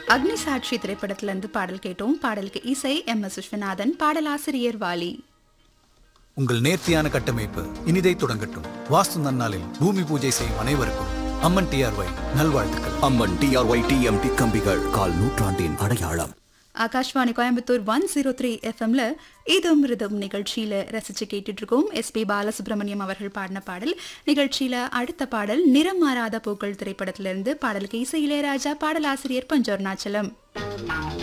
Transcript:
அக்னி சாட்சி திரைப்படத்திலிருந்து பாடல் கேட்டோம் பாடலுக்கு இசை எம் எஸ் விஸ்வநாதன் பாடலாசிரியர் வாலி உங்கள் நேர்த்தியான கட்டமைப்பு இனிதை தொடங்கட்டும் வாஸ்து நன்னாளில் பூமி பூஜை செய்யும் அனைவருக்கும் அம்மன் டிஆர்ஒய் நல்வாழ்த்துக்கள் அம்மன் டிஆர்ஒய் டிஎம்டி கம்பிகள் கால் நூற்றாண்டின் அடையாளம் Akashvani Coimbatore one zero three எஃப்எம்ல இதம் ரிதம் நிகழ்ச்சியில ரசிச்சு கேட்டுட்டு இருக்கோம் எஸ்பி பாலசுப்ரமணியம் அவர்கள் பாடின பாடல் நிகழ்ச்சியில அடுத்த பாடல் நிறம் மாறாத பூக்கள் திரைப்படத்திலிருந்து பாடலுக்கு இசை இளையராஜா பாடலாசிரியர் பஞ்சோர்ணாச்சலம்